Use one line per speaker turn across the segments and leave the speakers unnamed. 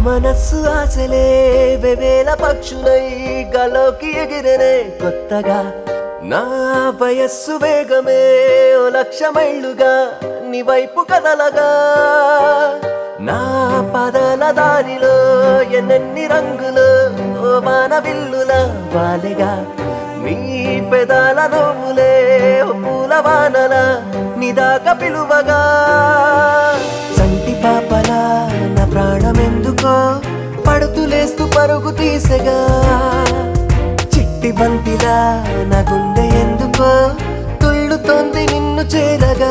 మనస్సు ఆశలే వెవేల పక్షులై గలోకి ఎగిరనే కొత్తగా నా వయస్సు వేగమే ఓ లక్ష మైళ్ళుగా నీ వైపు కదలగా నా పదల దారిలో ఎన్నెన్ని రంగులు ఓ వాన విల్లుల వాలెగా నీ పెదాల నవ్వులే ఓ పూల వానల నిదాక పిలువగా సంటి పాపలా నా ప్రాణమెందుకో పడుతులేస్తూ పరుగు తీసగా చిట్టి బంతిలా నా గుండె ఎందుకో తుళ్ళుతోంది నిన్ను చేరగా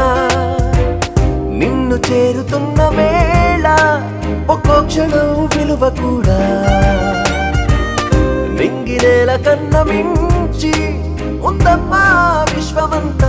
నిన్ను చేరుతున్న వేళ ఒక్కో క్షణం విలువ కూడా నింగినేల కన్న మించి ఉందమ్మా విశ్వమంతా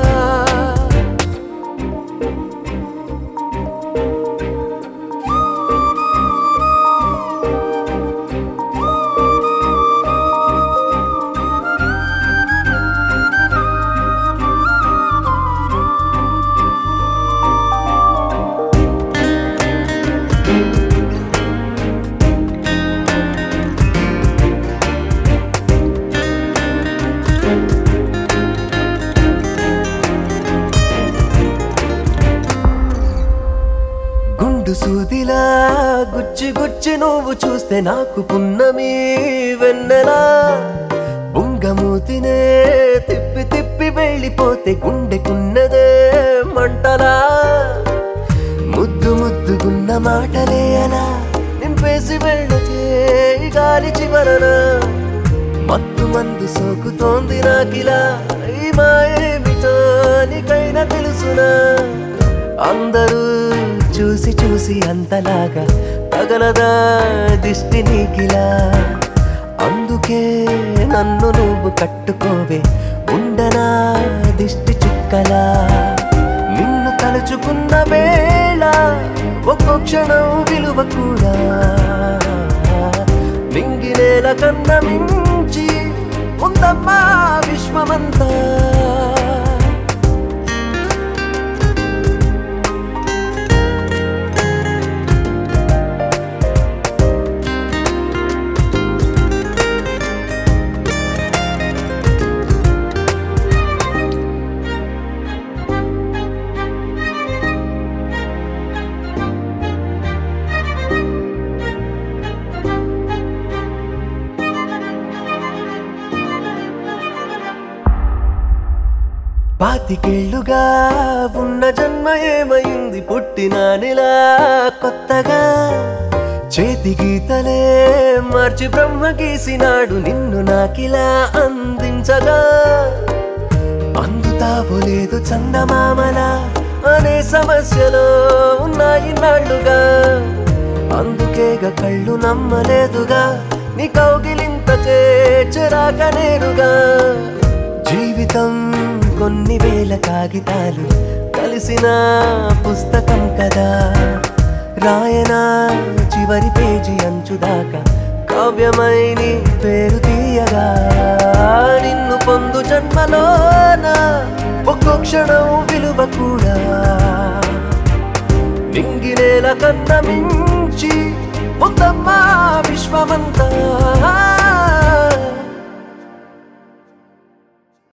గుండు సూదిలా గుచ్చి గుచ్చి నువ్వు చూస్తే నాకు పున్నమి వెన్నెలా బుంగమూతినే తిప్పి తిప్పి వెళ్ళిపోతే గుండెకున్నదే మంటలా ముద్దు ముద్దుగున్న మాటలే అలా నింపేసి వెళ్ళకే ఈ గాలి చివరన మత్తు మందు సోకుతోంది నాకిలా ఈ మాయేమిటో నీకైనా తెలుసునా అందరూ చూసి చూసి అంతలాగా తగలదా దిష్టి నీకిలా అందుకే నన్ను నువ్వు కట్టుకోవే ఉండనా దిష్టి చుక్కలా నిన్ను తలుచుకున్న వేళ ఒక్కో క్షణం విలువ కూడా నింగినేల కన్న మించి ఉందమ్మా విశ్వమంతా పాతికేళ్లుగా ఉన్న జన్మ ఏమైంది పుట్టినానిలా కొత్తగా చేతి గీతలే మార్చి బ్రహ్మ గీసినాడు నిన్ను నాకిలా అందించగా అందుతావో లేదు చందమామలా అనే సమస్యలో ఉన్నాయి నాళ్ళుగా అందుకేగా కళ్ళు నమ్మలేదుగా నీ కౌగిలింతకే చెరాక నేరుగా జీవితం కొన్ని వేల కాగితాలు కలిసిన పుస్తకం కదా రాయనా చివరి పేజీ అంచుదాకా కావ్యమై నీ పేరు తీయగా నిన్ను పొందు జన్మలోన ఒక్కో క్షణం విలువ కూడా నింగినేల కన్న మించి ఉందమ్మా విశ్వమంతా